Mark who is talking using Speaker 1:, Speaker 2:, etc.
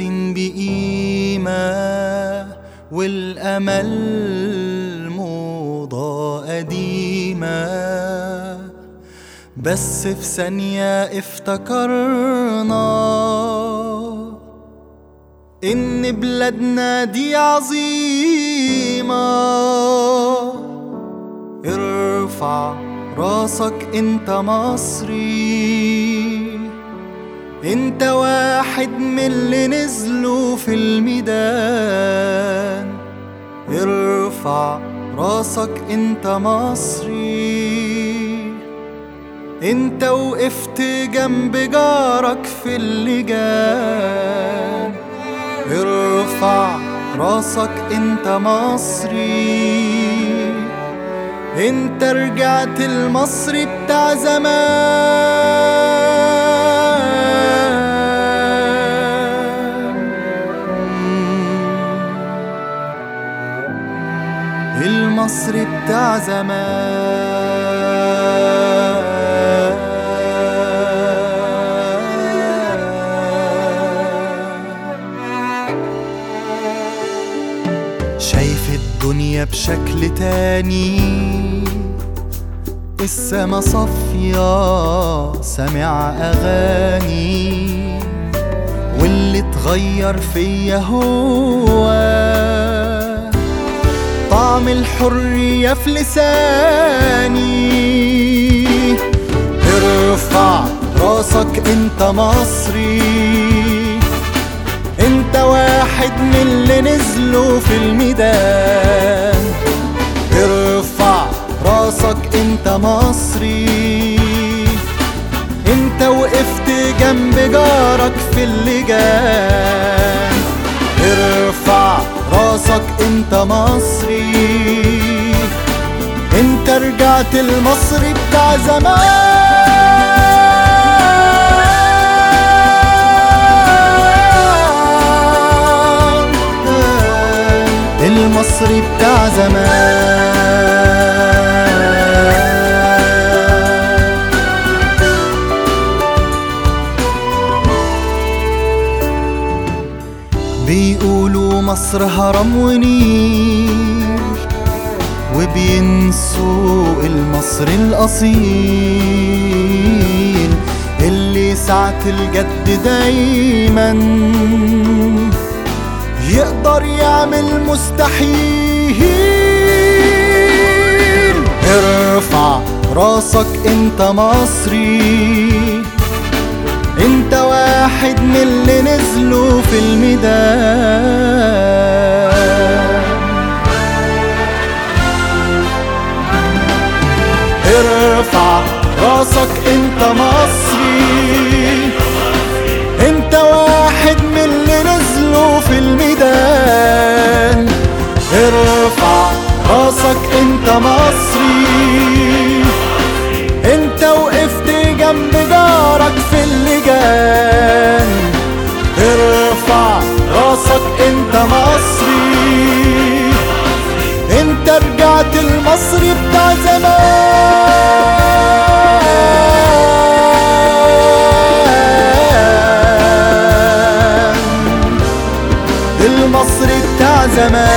Speaker 1: حاسين بقيمة والأمل موضة قديمة بس في ثانية افتكرنا إن بلادنا دي عظيمة ارفع راسك انت مصري انت واحد من اللي نزلوا في الميدان ارفع راسك انت مصري انت وقفت جنب جارك في اللجان ارفع راسك انت مصري انت رجعت المصري بتاع زمان المصري بتاع زمان شايف الدنيا بشكل تاني السما صافية سامع أغاني واللي اتغير فيا هو طعم الحرية في لساني ارفع راسك انت مصري انت واحد من اللي نزلوا في الميدان ارفع راسك انت مصري انت وقفت جنب جارك في اللجان ارفع راسك انت مصري انت رجعت المصري بتاع زمان المصري بتاع زمان بيقولوا مصر هرم ونيل وبينسوا المصري الأصيل اللي ساعة الجد دايما يقدر يعمل مستحيل ارفع راسك انت مصري انت واحد من اللي نزلوا في الميدان ارفع راسك انت مصري انت واحد من اللي نزلوا في الميدان ارفع راسك انت مصري انت وقفت جنب جارك في اللجان ارفع راسك انت مصري انت رجعت المصري بتاع زمان المصري بتاع زمان